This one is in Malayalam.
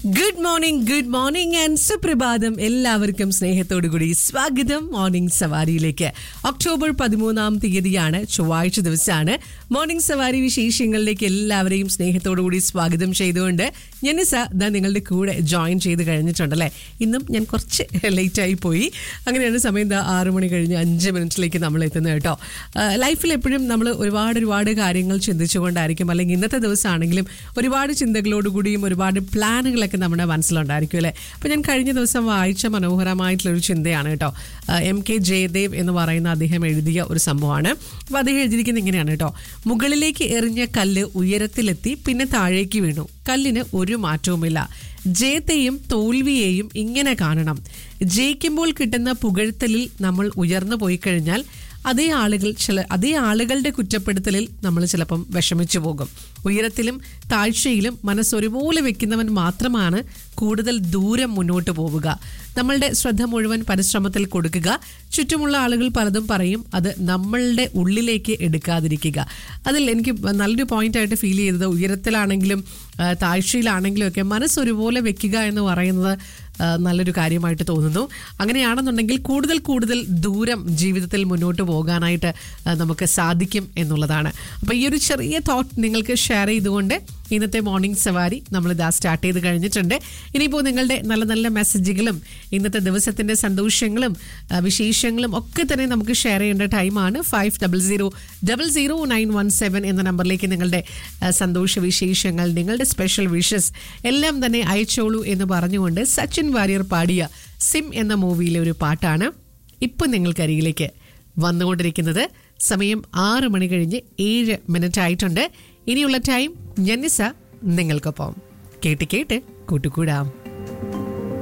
good morning good morning and സുപ്രഭാതം എല്ലാവർക്കും സ്നേഹത്തോടു കൂടി സ്വാഗതം മോർണിംഗ് സവാരിയിലേക്ക് ഒക്ടോബർ പതിമൂന്നാം തീയതിയാണ് ചൊവ്വാഴ്ച ദിവസമാണ് മോർണിംഗ് സവാരി വിശേഷങ്ങളിലേക്ക് എല്ലാവരെയും സ്നേഹത്തോടു കൂടി സ്വാഗതം ചെയ്തുകൊണ്ട് ജനിസ ദാ നിങ്ങളുടെ കൂടെ ജോയിൻ ചെയ്ത് കഴിഞ്ഞിട്ടുണ്ടല്ലേ ഇന്നും ഞാൻ കുറച്ച് ലേറ്റ് ആയി പോയി അങ്ങനെയാണ് സമയം ദാ ആറു മണി കഴിഞ്ഞ് അഞ്ച് മിനിറ്റിലേക്ക് നമ്മൾ എത്തുന്നത് കേട്ടോ ലൈഫിൽ എപ്പോഴും നമ്മൾ ഒരുപാട് ഒരുപാട് കാര്യങ്ങൾ ചിന്തിച്ചുകൊണ്ടായിരിക്കും അല്ലെങ്കിൽ ഇന്നത്തെ ദിവസമാണെങ്കിലും ഒരുപാട് ചിന്തകളോടുകൂടിയും ഒരുപാട് പ്ലാനുകളൊക്കെ നമ്മുടെ മനസ്സിലുണ്ടായിരിക്കും അല്ലേ അപ്പോൾ ഞാൻ കഴിഞ്ഞ ദിവസം വായിച്ച മനോഹരമായിട്ടുള്ളൊരു ചിന്തയാണ് കേട്ടോ എം കെ ജയദേവ് എന്ന് പറയുന്ന അദ്ദേഹം എഴുതിയ ഒരു സംഭവമാണ് അപ്പോൾ അദ്ദേഹം എഴുതിയിരിക്കുന്നത് ഇങ്ങനെയാണ് കേട്ടോ മുകളിലേക്ക് എറിഞ്ഞ കല്ല് ഉയരത്തിലെത്തി പിന്നെ താഴേക്ക് വീണു കല്ലിന് ഒരു മാറ്റവുമില്ല ജയത്തെയും തോൽവിയെയും ഇങ്ങനെ കാണണം ജയിക്കുമ്പോൾ കിട്ടുന്ന പുകഴ്ത്തലിൽ നമ്മൾ ഉയർന്നു പോയി കഴിഞ്ഞാൽ അതേ ആളുകൾ ചില അതേ ആളുകളുടെ കുറ്റപ്പെടുത്തലിൽ നമ്മൾ ചിലപ്പം വിഷമിച്ചു പോകും ഉയരത്തിലും താഴ്ചയിലും മനസ്സൊരുപോലെ വെക്കുന്നവൻ മാത്രമാണ് കൂടുതൽ ദൂരം മുന്നോട്ട് പോവുക നമ്മളുടെ ശ്രദ്ധ മുഴുവൻ പരിശ്രമത്തിൽ കൊടുക്കുക ചുറ്റുമുള്ള ആളുകൾ പലതും പറയും അത് നമ്മളുടെ ഉള്ളിലേക്ക് എടുക്കാതിരിക്കുക അതിൽ എനിക്ക് നല്ലൊരു പോയിന്റ് ആയിട്ട് ഫീൽ ചെയ്തത് ഉയരത്തിലാണെങ്കിലും ആ, താഴ്ചയിലാണെങ്കിലും ഒക്കെ മനസ്സൊരുപോലെ വെക്കുക എന്ന് പറയുന്നത് ആ, നല്ലൊരു കാര്യമായിട്ട് തോന്നുന്നു അങ്ങനെയാണെന്നുണ്ടെങ്കിൽ കൂടുതൽ കൂടുതൽ ദൂരം ജീവിതത്തിൽ മുന്നോട്ട് പോകാനായിട്ട് ആ, നമുക്ക് സാധിക്കും എന്നുള്ളതാണ് അപ്പോൾ ഈ ഒരു ചെറിയ തോട്ട് നിങ്ങൾക്ക് ഷെയർ ചെയ്തുകൊണ്ട് ഇന്നത്തെ മോർണിംഗ് സവാരി നമ്മൾ ഇതാ സ്റ്റാർട്ട് ചെയ്ത് കഴിഞ്ഞിട്ടുണ്ട് ഇനിയിപ്പോൾ നിങ്ങളുടെ നല്ല നല്ല മെസ്സേജുകളും ഇന്നത്തെ ദിവസത്തിൻ്റെ സന്തോഷങ്ങളും ആ, വിശേഷങ്ങളും ഒക്കെ തന്നെ നമുക്ക് ഷെയർ ചെയ്യേണ്ട ടൈമാണ് five double zero double zero nine one seven എന്ന നമ്പറിലേക്ക് നിങ്ങളുടെ ആ, സന്തോഷ വിശേഷങ്ങൾ നിങ്ങളുടെ സ്പെഷ്യൽ വിഷസ് എല്ലാം തന്നെ അയച്ചോളൂ എന്ന് പറഞ്ഞുകൊണ്ട് സച്ചിൻ വാര്യർ പാടിയ സിം എന്ന മൂവിയിലെ ഒരു പാട്ടാണ് ഇപ്പം നിങ്ങൾക്കരികിലേക്ക് വന്നുകൊണ്ടിരിക്കുന്നത് സമയം ആറ് മണി കഴിഞ്ഞ് ഏഴ് മിനിറ്റ് ആയിട്ടുണ്ട് ഇനിയുള്ള ടൈം ജനിസ നിങ്ങൾക്കൊപ്പം കേട്ട് കേട്ട് കൂട്ടുകൂടാം